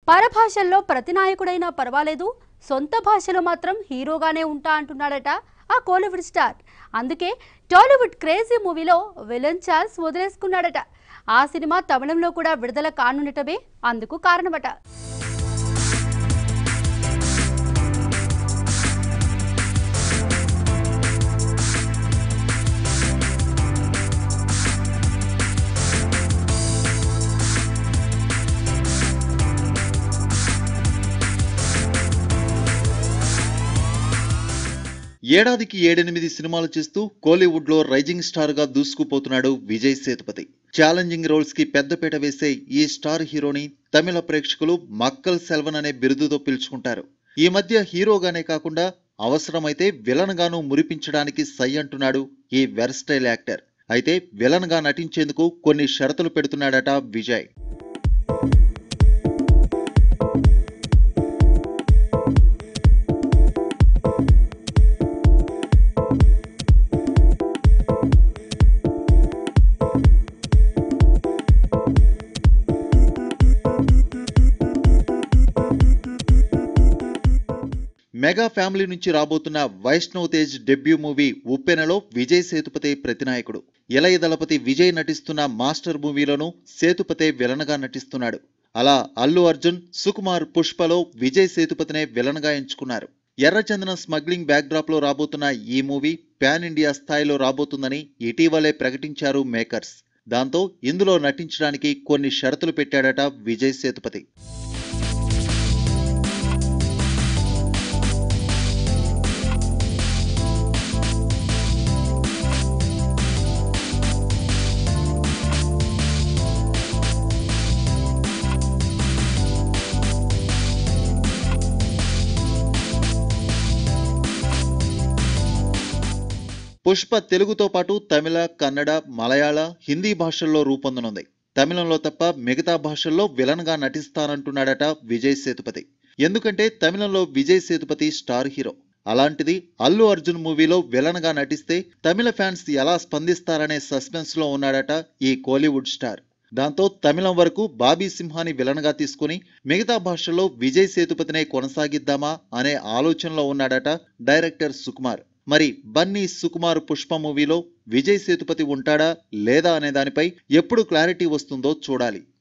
పరభాషల్లో ప్రతి నాయకుడైనా పర్వాలేదు సొంత భాషలో మాత్రం హీరోగానే ఉంటా అంటున్నాడట ఆ కోలీవుడ్ స్టార్ అందుకే టాలీవుడ్ క్రేజీ మూవీలో విలన్ ఛాన్స్ వదిలేసుకున్నాడట ఆ సినిమా తమిళంలో కూడా విడుదల కానుండటమే అందుకు కారణమట ఏడాదికి ఏడెనిమిది సినిమాలు చేస్తూ కోలీవుడ్ లో రైజింగ్ స్టార్ గా దూసుకుపోతున్నాడు విజయ్ సేతుపతి ఛాలెంజింగ్ రోల్స్ కి పెద్దపీట వేసే ఈ స్టార్ హీరోని తమిళ ప్రేక్షకులు మక్కల్ సెల్వన్ అనే బిరుదుతో పిలుచుకుంటారు ఈ మధ్య హీరోగానే కాకుండా అవసరమైతే విలన్ గాను మురిపించడానికి సై అంటున్నాడు ఈ వెర్స్టైల్ యాక్టర్ అయితే విలన్ గా నటించేందుకు కొన్ని షరతులు పెడుతున్నాడట విజయ్ మెగా ఫ్యామిలీ నుంచి రాబోతున్న వైష్ణవ్ తేజ్ డెబ్యూ మూవీ ఉప్పెనలో విజయ్ సేతుపతే ప్రతినాయకుడు ఇలయ దళపతి విజయ్ నటిస్తున్న మాస్టర్ మూవీలోనూ సేతుపతే విలన్గా నటిస్తున్నాడు అలా అల్లు అర్జున్ సుకుమార్ పుష్పలో విజయ్ సేతుపతినే విలన్గా ఎంచుకున్నారు ఎర్రచందనం స్మగ్లింగ్ బ్యాక్డ్రాప్ లో రాబోతున్న ఈ మూవీ పాన్ ఇండియా స్థాయిలో రాబోతుందని ఇటీవలే ప్రకటించారు మేకర్స్ దాంతో ఇందులో నటించడానికి కొన్ని షరతులు పెట్టాడట విజయ్ సేతుపతి పుష్ప తెలుగుతో పాటు తమిళ కన్నడ మలయాళ హిందీ భాషల్లో రూపొందనుంది తమిళంలో తప్ప మిగతా భాషల్లో విలన్ గా నటిస్తానంటున్నాడట విజయ్ సేతుపతి ఎందుకంటే తమిళంలో విజయ్ సేతుపతి స్టార్ హీరో అలాంటిది అల్లు అర్జున్ మూవీలో విలన్ గా నటిస్తే తమిళ ఫ్యాన్స్ ఎలా స్పందిస్తారనే సస్పెన్స్ లో ఉన్నాడట ఈ కోలీవుడ్ స్టార్ దాంతో తమిళం వరకు బాబీ సింహాని విలన్ గా తీసుకుని మిగతా భాషల్లో విజయ్ సేతుపతినే కొనసాగిద్దామా అనే ఆలోచనలో ఉన్నాడట డైరెక్టర్ సుకుమార్ మరి బన్నీ సుకుమార్ పుష్ప మూవీలో విజయ్ సేతుపతి ఉంటాడా లేదా అనే దానిపై ఎప్పుడు క్లారిటీ వస్తుందో చూడాలి